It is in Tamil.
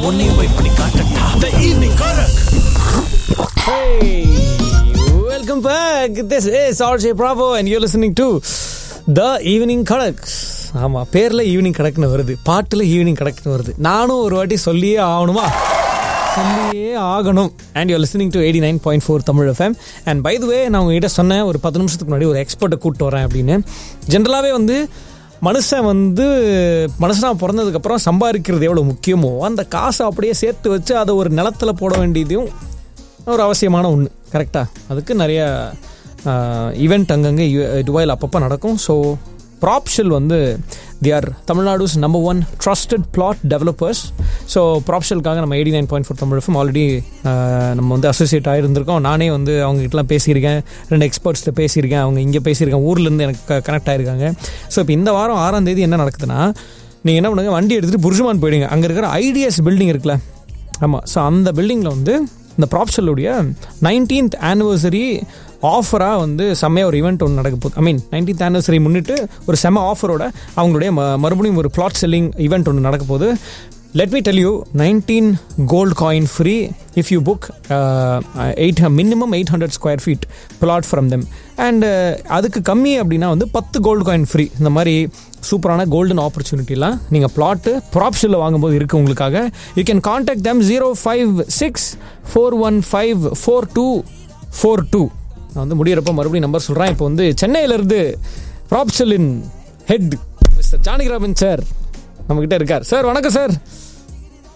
உன்னையும் போய் பண்ணி காட்டட்டா த ஈவினிங் கரக் Hey, welcome back. This is RJ Bravo and you're listening to The Evening Kadak. ஆமாம் பேரில் ஈவினிங் கணக்குன்னு வருது பாட்டில் ஈவினிங் கணக்குன்னு வருது நானும் ஒரு வாட்டி சொல்லியே ஆகணுமா சொல்லியே ஆகணும் and you listening to eighty nine point four Tamil FM and by the way நான் உங்ககிட்ட சொன்னேன் ஒரு பத்து நிமிஷத்துக்கு முன்னாடி ஒரு எக்ஸ்பர்ட்டை கூப்பிட்டு வரேன் அப்படின்னு ஜென்ரலாகவே வந்து மனுஷன் வந்து மனுஷனாக பிறந்ததுக்கப்புறம் சம்பாதிக்கிறது எவ்வளோ முக்கியமோ அந்த காசை அப்படியே சேர்த்து வச்சு அதை ஒரு நிலத்தில் போட வேண்டியதையும் ஒரு அவசியமான ஒன்று கரெக்டாக அதுக்கு நிறைய ஈவெண்ட் அங்கங்கே துபாயில் அப்பப்போ நடக்கும் ஸோ ப்ராப்ஷில் வந்து they are Tamil Nadu's number one trusted plot developers so ப்ராப்ஷலுக்காக நம்ம eighty nine point four Tamil FM already நம்ம வந்து அசோசியேட் ஆகிருந்திருக்கோம் நானே வந்து அவங்ககிட்டலாம் பேசியிருக்கேன் ரெண்டு எக்ஸ்பர்ட்ஸ்கிட்ட பேசியிருக்கேன் அவங்க இங்கே பேசியிருக்கேன் ஊர்லேருந்து எனக்கு கனெக்ட் ஆகிருக்காங்க ஸோ இப்போ இந்த வாரம் ஆறாம் தேதி என்ன நடக்குதுன்னா நீங்கள் என்ன பண்ணுங்க வண்டி எடுத்துகிட்டு புருஷமான் போயிடுங்க அங்கே இருக்கிற ஐடிஎஸ் பில்டிங் இருக்குல்ல ஆமாம் ஸோ அந்த பில்டிங்கில் வந்து இந்த ப்ராப்ஷலுடைய நைன்டீன்த் ஆனிவர்சரி ஆஃபராக வந்து செம்மையாக ஒரு ஈவெண்ட் ஒன்று நடக்க போகுது ஐ மீன் நைன்டீன்த் ஆனிவர்சரி முன்னிட்டு ஒரு செம்ம ஆஃபரோட அவங்களுடைய ம மறுபடியும் ஒரு பிளாட் செல்லிங் ஈவெண்ட் ஒன்று நடக்க போகுது let me tell you nineteen gold coin free if you book eight minimum eight hundred square feet plot from them and அதுக்கு கம்மி அப்படின்னா வந்து பத்து கோல்டு காயின் ஃப்ரீ இந்த மாதிரி சூப்பரான கோல்டன் ஆப்பர்ச்சுனிட்டிலாம் நீங்கள் பிளாட்டு ப்ராப்ஷனில் வாங்கும்போது இருக்குது உங்களுக்காக you can contact them zero five six four one five four two four two நான் வந்து முடியிறப்ப மறுபடியும் நம்பர் சொல்கிறேன் இப்போ வந்து சென்னையிலேருந்து ப்ராப்ஷலின் ஹெட் மிஸ்டர் ஜானகிராமன் சார் நம்மக்கிட்ட இருக்கார் சார் வணக்கம் சார்